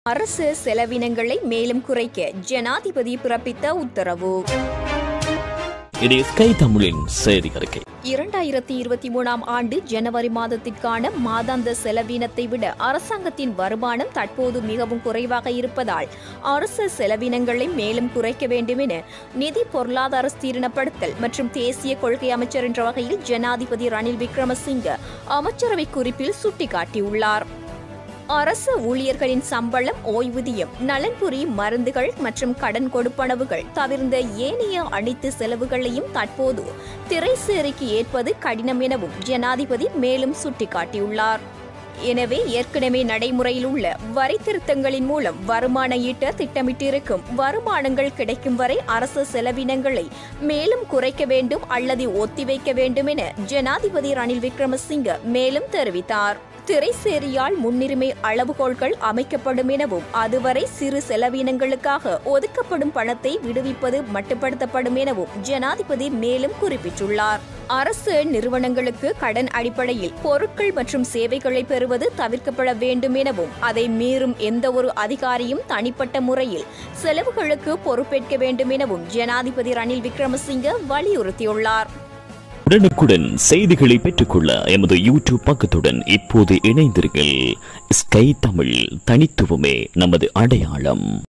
அரசு செலவினங்களை மேலும் குறைக்க ஜனாதிபதி பிறப்பித்த உத்தரவு இது ஸ்கை தமிழின் செய்தி அறிக்கை இரண்டாயிரத்தி இருபத்தி மூணாம் ஆண்டு ஜனவரி மாதத்திற்கான மாதாந்த செலவினத்தை விட அரசாங்கத்தின் வருமானம் தற்போது மிகவும் குறைவாக இருப்பதால் அரசு செலவினங்களை மேலும் குறைக்க வேண்டும் என நிதி பொருளாதார ஸ்திரப்படுத்தல் மற்றும் தேசிய கொள்கை அமைச்சர் என்ற வகையில் ஜனாதிபதி ரணில் விக்ரமசிங்க அமைச்சரவை குறிப்பில் சுட்டிக்காட்டியுள்ளார் அரசு ஊழியர்களின் சம்பளம் ஓய்வூதியம் நலன்புரி மருந்துகள் மற்றும் கடன் கொடுப்பனவுகள் தவிர்ந்த ஏனைய அனைத்து செலவுகளையும் தற்போது திரைசேரிக்கு ஏற்பது கடினம் எனவும் ஜனாதிபதி மேலும் சுட்டிக்காட்டியுள்ளார் எனவே ஏற்கனவே நடைமுறையில் உள்ள வரி திருத்தங்களின் மூலம் வருமான ஈட்ட திட்டமிட்டிருக்கும் வருமானங்கள் கிடைக்கும் வரை அரசு செலவினங்களை மேலும் குறைக்க வேண்டும் அல்லது ஒத்திவைக்க வேண்டும் என ஜனாதிபதி ரணில் விக்ரமசிங்க மேலும் தெரிவித்தார் திரைசேரியால் முன்னுரிமை அளவுகோல்கள் அமைக்கப்படும் எனவும் அதுவரை சிறு செலவினங்களுக்காக ஒதுக்கப்படும் பணத்தை விடுவிப்பது மட்டுப்படுத்தப்படும் எனவும் ஜனாதிபதி மேலும் குறிப்பிட்டுள்ளார் அரசு நிறுவனங்களுக்கு கடன் அடிப்படையில் பொருட்கள் மற்றும் சேவைகளை பெறுவது தவிர்க்கப்பட வேண்டும் எனவும் அதை மீறும் எந்த ஒரு அதிகாரியும் தனிப்பட்ட முறையில் செலவுகளுக்கு பொறுப்பேற்க வேண்டும் எனவும் ஜனாதிபதி ரணில் விக்ரமசிங்க வலியுறுத்தியுள்ளார் உடனுக்குடன் செய்திகளை பெற்றுக்கொள்ள எமது யூடியூப் பக்கத்துடன் இப்போது இணைந்திருங்கள் ஸ்கை தமிழ் தனித்துவமே நமது அடையாளம்